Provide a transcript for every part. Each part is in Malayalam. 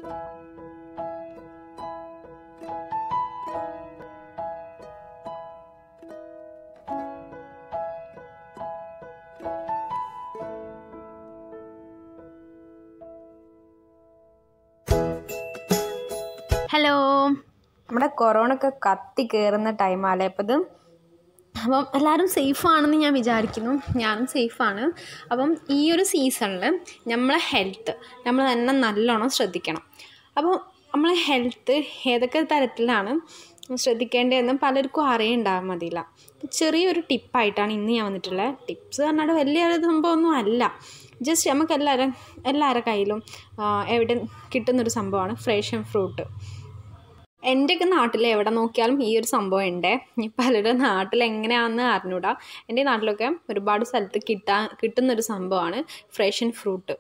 ഹലോ നമ്മുടെ കൊറോണ ഒക്കെ കത്തി കയറുന്ന ടൈമാലേ അപ്പം ഇത് അപ്പം എല്ലാവരും സേഫാണെന്ന് ഞാൻ വിചാരിക്കുന്നു ഞാനും സേഫാണ് അപ്പം ഈ ഒരു സീസണിൽ നമ്മളെ ഹെൽത്ത് നമ്മൾ തന്നെ നല്ലോണം ശ്രദ്ധിക്കണം അപ്പോൾ നമ്മളെ ഹെൽത്ത് ഏതൊക്കെ തരത്തിലാണ് ശ്രദ്ധിക്കേണ്ടതെന്ന് പലർക്കും അറിയുണ്ടാകാൻ മതിയില്ല ചെറിയൊരു ടിപ്പായിട്ടാണ് ഇന്ന് ഞാൻ വന്നിട്ടുള്ളത് ടിപ്സ് പറഞ്ഞാൽ വലിയൊരു സംഭവമൊന്നും അല്ല ജസ്റ്റ് നമുക്ക് എല്ലാവരും എല്ലാവരുടെ കയ്യിലും ആ, എവിടെ കിട്ടുന്നൊരു സംഭവമാണ് ഫ്രഷ് ആൻഡ് ഫ്രൂട്ട് എൻ്റെയൊക്കെ നാട്ടിൽ എവിടെ നോക്കിയാലും ഈ ഒരു സംഭവം ഉണ്ട് ഇനി പലരുടെ നാട്ടിൽ എങ്ങനെയാണെന്ന് അറിഞ്ഞൂടാ എൻ്റെ നാട്ടിലൊക്കെ ഒരുപാട് സ്ഥലത്ത് കിട്ടാൻ കിട്ടുന്നൊരു സംഭവമാണ് ഫ്രഷ് ആൻഡ് ഫ്രൂട്ട്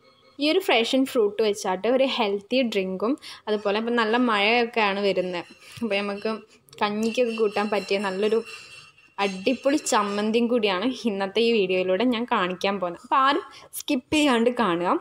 ഈ ഒരു ഫ്രഷ് ആൻഡ് ഫ്രൂട്ട് വെച്ചാട്ട് ഒരു ഹെൽത്തി ഡ്രിങ്കും അതുപോലെ ഇപ്പം നല്ല മഴയൊക്കെയാണ് വരുന്നത് അപ്പോൾ നമുക്ക് കഞ്ഞിക്കൊക്കെ കൂട്ടാൻ പറ്റിയ നല്ലൊരു അടിപൊളി ചമ്മന്തിയും കൂടിയാണ് ഇന്നത്തെ ഈ വീഡിയോയിലൂടെ ഞാൻ കാണിക്കാൻ പോകുന്നത് അപ്പോൾ ആരും സ്കിപ്പ് ചെയ്യാണ്ട് കാണുക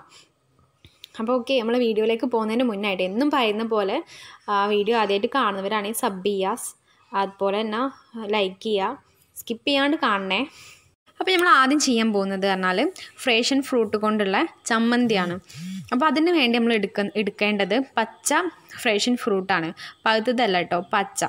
അപ്പോൾ ഓക്കെ നമ്മൾ വീഡിയോയിലേക്ക് പോകുന്നതിന് മുന്നായിട്ട് എന്നും പറയുന്ന പോലെ ആ വീഡിയോ ആദ്യമായിട്ട് കാണുന്നവരാണെങ്കിൽ സബ് ചെയ്യുക അതുപോലെ തന്നെ ലൈക്ക് ചെയ്യുക സ്കിപ്പ് ചെയ്യാണ്ട് കാണണേ അപ്പോൾ നമ്മൾ ആദ്യം ചെയ്യാൻ പോകുന്നത് പറഞ്ഞാൽ ഫ്രഷ് ആൻഡ് ഫ്രൂട്ട് കൊണ്ടുള്ള ചമ്മന്തിയാണ് അപ്പോൾ അതിന് വേണ്ടി നമ്മൾ എടുക്ക എടുക്കേണ്ടത് പച്ച ഫ്രഷ് ആൻഡ് ഫ്രൂട്ടാണ് പഴുത്തതല്ല കേട്ടോ പച്ച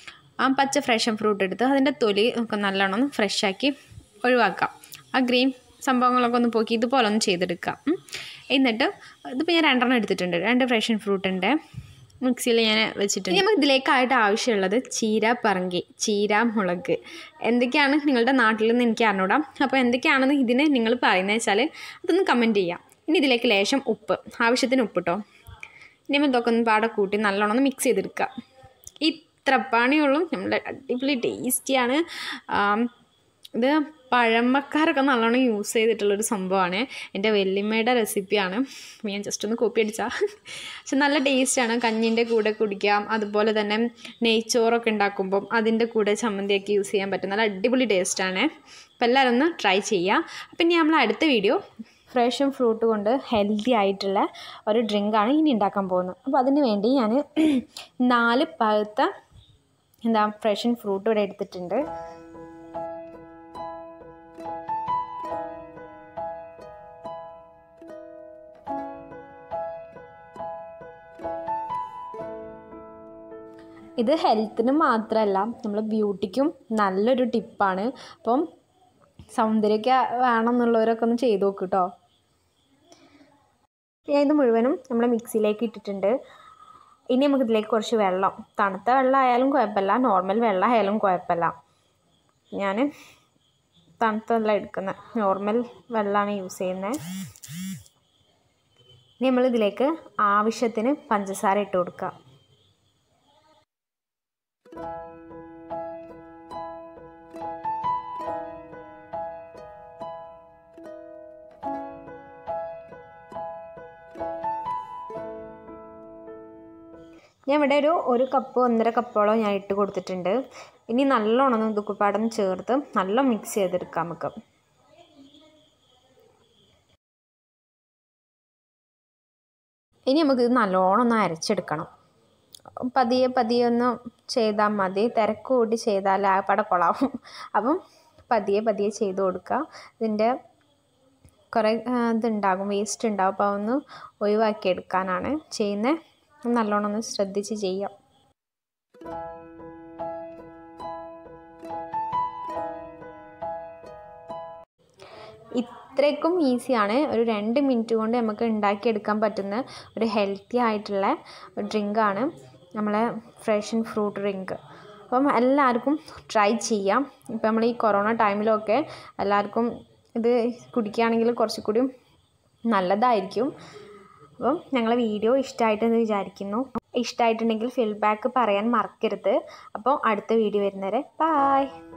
ആ പച്ച ഫ്രഷ് ആൻഡ് ഫ്രൂട്ട് എടുത്ത് അതിൻ്റെ തൊലി ഒക്കെ നല്ലോണം ഒന്ന് ഫ്രഷാക്കി ഒഴിവാക്കാം ആ ഗ്രീൻ സംഭവങ്ങളൊക്കെ ഒന്ന് പോക്കി ഇതുപോലെ ഒന്ന് ചെയ്തെടുക്കുക ഉം. എന്നിട്ട് ഇതിപ്പോൾ ഞാൻ രണ്ടെണ്ണം എടുത്തിട്ടുണ്ട് രണ്ട് ഫ്രഷ് ആൻഡ് ഫ്രൂട്ട് ഉണ്ട് മിക്സിയിൽ ഞാൻ വെച്ചിട്ടുണ്ട് ഇനി നമുക്ക് ഇതിലേക്കായിട്ട് ആവശ്യമുള്ളത് ചീര പറങ്കി ചീര മുളക് എന്തൊക്കെയാണ് നിങ്ങളുടെ നാട്ടിൽ നിന്ന് എനിക്ക് അറിഞ്ഞൂടാം അപ്പോൾ എന്തൊക്കെയാണെന്ന് ഇതിന് നിങ്ങൾ പറയുന്നത് വെച്ചാൽ അതൊന്ന് കമൻറ്റ് ചെയ്യാം ഇനി ഇതിലേക്ക് ലേശം ഉപ്പ് ആവശ്യത്തിന് ഉപ്പ് കേട്ടോ ഇനി നമ്മൾ ഇതൊക്കെ ഒന്ന് പാടെ കൂട്ടി നല്ലോണം ഒന്ന് മിക്സ് ചെയ്തെടുക്കുക ഇത്ര പണിയുള്ളൂ നമ്മുടെ അടിപൊളി ടേസ്റ്റിയാണ് ഇത് പഴമക്കാരൊക്കെ നല്ലോണം യൂസ് ചെയ്തിട്ടുള്ളൊരു സംഭവമാണ് എൻ്റെ വല്യമ്മയുടെ റെസിപ്പിയാണ് ഞാൻ ജസ്റ്റ് ഒന്ന് കോപ്പി അടിച്ചാൽ പക്ഷെ നല്ല ടേസ്റ്റാണ് കഞ്ഞിൻ്റെ കൂടെ കുടിക്കാം അതുപോലെ തന്നെ നെയ്ച്ചോറൊക്കെ ഉണ്ടാക്കുമ്പം അതിൻ്റെ കൂടെ ചമ്മന്തിയൊക്കെ യൂസ് ചെയ്യാൻ പറ്റും നല്ല അടിപൊളി ടേസ്റ്റാണ് അപ്പോൾ എല്ലാവരും ഒന്ന് ട്രൈ ചെയ്യുക അപ്പം ഇനി നമ്മൾ അടുത്ത വീഡിയോ ഫ്രഷും ഫ്രൂട്ട് കൊണ്ട് ഹെൽത്തി ആയിട്ടുള്ള ഒരു ഡ്രിങ്കാണ് ഇനി ഉണ്ടാക്കാൻ പോകുന്നത് അപ്പോൾ അതിന് വേണ്ടി ഞാൻ നാല് പഴുത്ത എന്താ ഫ്രഷ് ആൻഡ് ഫ്രൂട്ട് ഇവിടെ എടുത്തിട്ടുണ്ട് ഇത് ഹെൽത്തിന് മാത്രമല്ല നമ്മൾ ബ്യൂട്ടിക്കും നല്ലൊരു ടിപ്പാണ് അപ്പം സൗന്ദര്യമൊക്കെ വേണം എന്നുള്ളവരൊക്കെ ഒന്ന് ചെയ്ത് നോക്ക് കേട്ടോ ഞാൻ ഇത് മുഴുവനും നമ്മൾ മിക്സിയിലേക്ക് ഇട്ടിട്ടുണ്ട് ഇനി നമുക്ക് ഇതിലേക്ക് കുറച്ച് വെള്ളം തണുത്ത വെള്ളം ആയാലും കുഴപ്പമില്ല നോർമൽ വെള്ളം ആയാലും കുഴപ്പമില്ല ഞാൻ തണുത്ത വെള്ളം എടുക്കുന്നത് നോർമൽ വെള്ളമാണ് യൂസ് ചെയ്യുന്നത് ഇനി നമ്മൾ ഇതിലേക്ക് ആവശ്യത്തിന് പഞ്ചസാര ഇട്ട് കൊടുക്കുക ഞാൻ ഇവിടെ ഒരു ഒരു കപ്പ് ഒന്നര കപ്പോളം ഞാൻ ഇട്ട് കൊടുത്തിട്ടുണ്ട് ഇനി നല്ലോണം ഒന്ന് ഇതുക്കുപ്പാടം ചേർത്ത് നല്ല മിക്സ് ചെയ്തെടുക്കാം നമുക്ക് ഇനി നമുക്കിത് നല്ലോണം ഒന്ന് അരച്ചെടുക്കണം പതിയെ പതിയെ ഒന്ന് ചെയ്താൽ മതി തിരക്ക് കൂടി ചെയ്താൽ ആ പട കൊളാവും അപ്പം പതിയെ പതിയെ ചെയ്ത് കൊടുക്കുക ഇതിൻ്റെ കുറേ ആ, ഇതുണ്ടാകും വേസ്റ്റ് ഉണ്ടാകും അപ്പോൾ അതൊന്ന് ഒഴിവാക്കി എടുക്കാനാണ് ചെയ്യുന്നത് നല്ലോണം ഒന്ന് ശ്രദ്ധിച്ച് ചെയ്യാം ഇത്രയ്ക്കും ഈസിയാണ് ഒരു രണ്ട് മിനിറ്റ് കൊണ്ട് നമുക്ക് ഉണ്ടാക്കിയെടുക്കാൻ പറ്റുന്ന ഒരു ഹെൽത്തി ആയിട്ടുള്ള ഡ്രിങ്കാണ് നമ്മളെ ഫ്രഷ് ആൻഡ് ഫ്രൂട്ട് ഡ്രിങ്ക് അപ്പം എല്ലാവർക്കും ട്രൈ ചെയ്യാം ഇപ്പം നമ്മൾ ഈ കൊറോണ ടൈമിലൊക്കെ എല്ലാവർക്കും ഇത് കുടിക്കുകയാണെങ്കിൽ കുറച്ചുകൂടി നല്ലതായിരിക്കും അപ്പം ഞങ്ങളെ വീഡിയോ ഇഷ്ടമായിട്ടെന്ന് വിചാരിക്കുന്നു ഇഷ്ടമായിട്ടുണ്ടെങ്കിൽ ഫീഡ്ബാക്ക് പറയാൻ മറക്കരുത് അപ്പോൾ അടുത്ത വീഡിയോ വരുന്നവരെ ബായ്